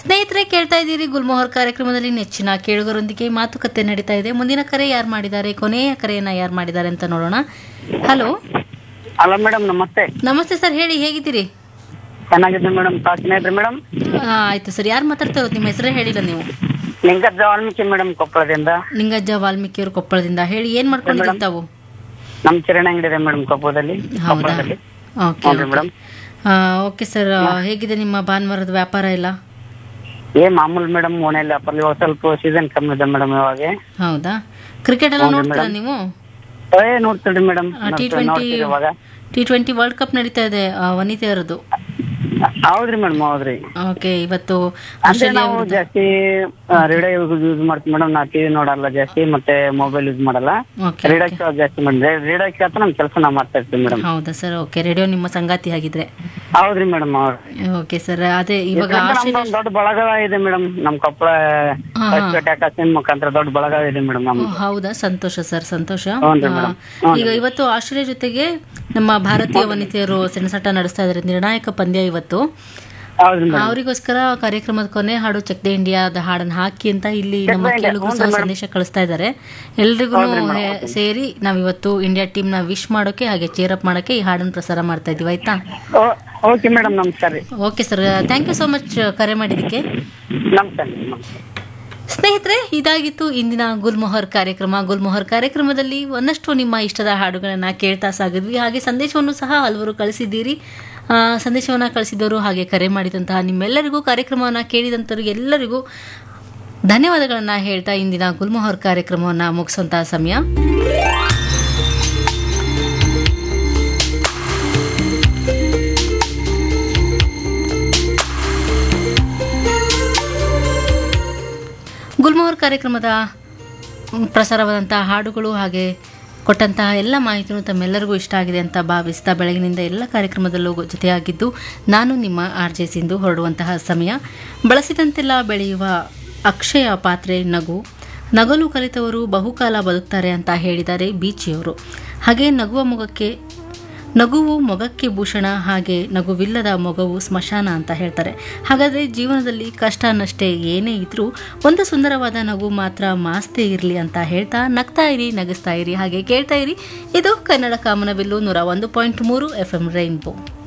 ಸ್ನೇಹಿತರೆ ಕೇಳ್ತಾ ಇದ್ದೀರಿ ಗುಲ್ಮೋಹರ್ ಕಾರ್ಯಕ್ರಮದಲ್ಲಿ ನೆಚ್ಚಿನ ಕೇಳುಗರೊಂದಿಗೆ ಮಾತುಕತೆ ನಡೀತಾ ಇದೆ ಮುಂದಿನ ಕರೆ ಯಾರು ಮಾಡಿದ್ದಾರೆ ಕೊನೆಯ ಕರೆಯನ್ನ ಯಾರು ಮಾಡಿದ್ದಾರೆ ಅಂತ ನೋಡೋಣ ಹಲೋ ಹಲೋ ಮೇಡಮ್ ನಮಸ್ತೆ ನಮಸ್ತೆ ಸರ್ ಹೇಳಿ ಹೇಗಿದ್ದೀರಿ ಚೆನ್ನಾಗಿದ್ದೆ ಮೇಡಮ್ ತಾವು ಚೆನ್ನಾಗಿದ್ರಿ ಮೇಡಮ್ ಆ, ಆಯ್ತು ಸರ್ ಯಾರು ಮಾತಾಡ್ತಾ ಇರೋದು ನಿಮ್ಮ ಹೆಸರೇ ಹೇಳಿಲ್ಲ ನೀವು ಲಿಂಗಜ್ಜ ವಾಲ್ಮೀಕಿ ಮೇಡಮ್ ಕೊಪ್ಪಳದಿಂದ ನಿಂಗಜ್ಜ ವಾಲ್ಮೀಕಿ ಅವರು ಕೊಪ್ಪಳದಿಂದ ಹೇಳಿ ಏನ್ ಮಾಡ್ಕೊಂಡಿದ್ದೀರಿ ತಾವು ನಮ್ ಕಿರಾಣಿ ಅಂಗಡಿ ಇದೆ ಮೇಡಮ್ ಕೊಪ್ಪಳದಲ್ಲಿ ಹೌದಾ ಕೊಪ್ಪಳದಲ್ಲಿ ಓಕೆ ಹೌದ್ರಿ ಮೇಡಮ್ ಓಕೆ ಸರ್ ಹೇಗಿದೆ ನಿಮ್ಮ ಭಾನುವಾರದ ವ್ಯಾಪಾರ ಎಲ್ಲ ಏ ಮಾಮೂಲಿ ಮೇಡಮ್ ಓಣೆಲ್ಲ ಅಪ್ಪಲ್ಲಿ ಇವಾಗ ಸ್ವಲ್ಪ ಸೀಸನ್ ಕಮ್ಮಿ ಇದೆ ಮೇಡಮ್ ಇವಾಗ ಹೌದಾ ಕ್ರಿಕೆಟ್ ಎಲ್ಲ ನೋಡ್ತೀರಾ ನೀವು ಏ ನೋಡ್ತೀರಿ ಮೇಡಮ್ ಟಿ ಟ್ವೆಂಟಿ ನೋಡ್ತೀರಿ ಇವಾಗ ಟಿ ಟ್ವೆಂಟಿ ವರ್ಲ್ಡ್ ಕಪ್ ನಡೀತಾ ಇದೆ ಆ, ವನಿತೆಯರದು ಹೌದ್ರಿ ಮೇಡಮ್ ಹೌದ್ರಿ ಓಕೆ ಇವತ್ತು ಅಂದ್ರೆ ಆಸ್ಟ್ರೇಲಿಯಾ ನಾವು ಜಾಸ್ತಿ ರೇಡಿಯೋ ಯೂಸ್ ಮಾಡ್ತೀವಿ ಮೇಡಮ್ ನಾ ಟಿವಿ ನೋಡಲ್ಲ ಜಾಸ್ತಿ ಮತ್ತೆ ಮೊಬೈಲ್ ಯೂಸ್ ಮಾಡಲ್ಲ ಓಕೆ ರೇಡಿಯೋ ಕೇಳೋದು ಜಾಸ್ತಿ ಮೇಡಮ್ ರೇಡಿಯೋ ಕೇಳ್ತಾ ನಮ್ ಕೆಲಸ ನಾವು ಮಾಡ್ತಾ ಇರ್ತೀವಿ ಮೇಡಮ್ ಹೌದಾ ಸರ್ ಓಕೆ ರೇಡಿಯೋ ನಿಮ್ಮ ಸಂಗಾತಿ ಆಗಿದ್ರೆ ಹೌದ್ರಿ ಮೇಡಮ್ ಹೌದ್ರಿ ಓಕೆ ಸರ್ ಅದೇ ಇವಾಗ ಯಾಕಂದ್ರೆ ಆಸ್ಟ್ರೇಲಿಯಾ ನಮ್ದೊಂದ್ ದೊಡ್ಡ ಬಳಗ ಇದೆ ಮೇಡಮ್ ನಮ್ ಕೊಪ್ಪಳ ಹಾ, ಹೊಸಪೇಟೆ ಆಕಾಶಿನ ಮುಖಾಂತರ ದೊಡ್ಡ ಬಳಗ ಇದೆ ಮೇಡಮ್ ನಮ್ ಓ, ಹೌದಾ ಸಂತೋಷ ಸರ್ ಸಂತೋಷ ಹೌನ್ರಿ ಆ, ಮೇಡಮ್. ಈಗ ಇವತ್ತು ಆಸ್ಟ್ರೇಲಿಯಾ ಜೊತೆಗೆ ನಮ್ಮ ಭಾರತೀಯ ವನಿತೆಯರು ಸೆಣಸಾಟ ನಡೆಸ್ತಾ ಇದ್ದಾರೆ ನಿರ್ಣಾಯಕ ಪಂದ್ಯ ಇವತ್ತು ಹೌದ್ರಿ ಮೇಡಮ್ ಅವರಿಗೋಸ್ಕರ ಕಾರ್ಯಕ್ರಮದ ಕೊನೆ ಹಾಡು ಚೆಕ್ ದ ಇಂಡಿಯಾದ ಹಾಡನ್ನ ಹಾಕಿ ಅಂತ ಇಲ್ಲಿ ನಮ್ಮ ಕೇಳುಗರು ಸಹ ಸಂದೇಶ ಕಳಿಸ್ತಾ ಇದ್ದಾರೆ ಎಲ್ರಿಗೂ ಸೇರಿ ನಾವಿವತ್ತು ಇಂಡಿಯಾ ಟೀಮ್ ನ ವಿಶ್ ಮಾಡೋಕೆ ಹಾಗೆ ಚೇರ್ ಅಪ್ ಮಾಡೋಕೆ ಈ ಹಾಡನ್ನು ಪ್ರಸಾರ ಮಾಡ್ತಾ ಇದೀವಿ ಆಯ್ತಾ ಓಕೆ ಮೇಡಮ್ ನಮಸ್ಕಾರ ರೀ okay sir thank you so much ಕರೆ ಮಾಡಿದ್ದಕ್ಕೆ ನಮಸ್ಕಾರ ರೀ ನಮಸ್ಕಾರ ಸ್ನೇಹಿತರೆ ಇದಾಗಿತ್ತು ಇಂದಿನ ಗುಲ್ಮೊಹರ್ ಕಾರ್ಯಕ್ರಮ ಗುಲ್ಮೊಹರ್ ಕಾರ್ಯಕ್ರಮದಲ್ಲಿ ಒಂದಷ್ಟು ನಿಮ್ಮ ಇಷ್ಟದ ಹಾಡುಗಳನ್ನು ಕೇಳ್ತಾ ಸಾಗಿದ್ವಿ ಹಾಗೆ ಸಂದೇಶವನ್ನು ಸಹ ಹಲವರು ಕಳಿಸಿದ್ದೀರಿ ಆ, ಸಂದೇಶವನ್ನು ಕಳಿಸಿದವರು ಹಾಗೆ ಕರೆ ಮಾಡಿದಂತಹ ನಿಮ್ಮೆಲ್ಲರಿಗೂ ಕಾರ್ಯಕ್ರಮವನ್ನು ಕೇಳಿದಂಥವ್ರಿಗೆ ಎಲ್ಲರಿಗೂ ಧನ್ಯವಾದಗಳನ್ನು ಹೇಳ್ತಾ ಇಂದಿನ ಗುಲ್ಮೊಹರ್ ಕಾರ್ಯಕ್ರಮವನ್ನು ಮುಗಿಸುವಂತಹ ಸಮಯ ಗುಲ್ಮೋಹರ್ ಕಾರ್ಯಕ್ರಮದ ಮ್, ಪ್ರಸಾರವಾದಂತಹ ಹಾಡುಗಳು ಹಾಗೆ ಕೊಟ್ಟಂತಹ ಎಲ್ಲ ಮಾಹಿತಿಯೂ ತಮ್ಮೆಲ್ಲರಿಗೂ ಇಷ್ಟ ಆಗಿದೆ ಅಂತ ಭಾವಿಸ್ತಾ ಬೆಳಗಿನಿಂದ ಎಲ್ಲ ಕಾರ್ಯಕ್ರಮದಲ್ಲೂ ಗೊ- ಜೊತೆಯಾಗಿದ್ದು ನಾನು ನಿಮ್ಮ ಆರ್ ಜೆ ಸಿಂಧು ಹೊರಡುವಂತಹ ಸಮಯ ಬಳಸಿದಂತೆಲ್ಲ ಬೆಳೆಯುವ ಅಕ್ಷಯ ಪಾತ್ರೆ ನಗು ನಗಲು ಕಲಿತವರು ಬಹುಕಾಲ ಬದುಕ್ತಾರೆ ಅಂತ ಹೇಳಿದ್ದಾರೆ ಬೀಚಿಯವರು ಹಾಗೆ ನಗುವ ಮೊಗಕ್ಕೆ ನಗುವು ಮೊಗಕ್ಕೆ ಭೂಷಣ ಹಾಗೆ ನಗುವಿಲ್ಲದ ಮೊಗವು ಸ್ಮಶಾನ ಅಂತ ಹೇಳ್ತಾರೆ ಹಾಗಾದರೆ ಜೀವನದಲ್ಲಿ ಕಷ್ಟ ನಷ್ಟೇ ಏನೇ ಇದ್ರೂ ಒಂದು ಸುಂದರವಾದ ನಗು ಮಾತ್ರ ಮಾಸ್ತೆ ಇರಲಿ ಅಂತ ಹೇಳ್ತಾ ನಗ್ತಾ ಇರಿ ನಗಿಸ್ತಾ ಇರಿ ಹಾಗೆ ಕೇಳ್ತಾ ಇರಿ ಇದು ಕನ್ನಡ ಕಾಮನಬಿಲ್ಲು ನೂರ ಒಂದು ಪಾಯಿಂಟ್ ಮೂರು ಎಫ್ ಎಂ ರೈನ್ಬೋ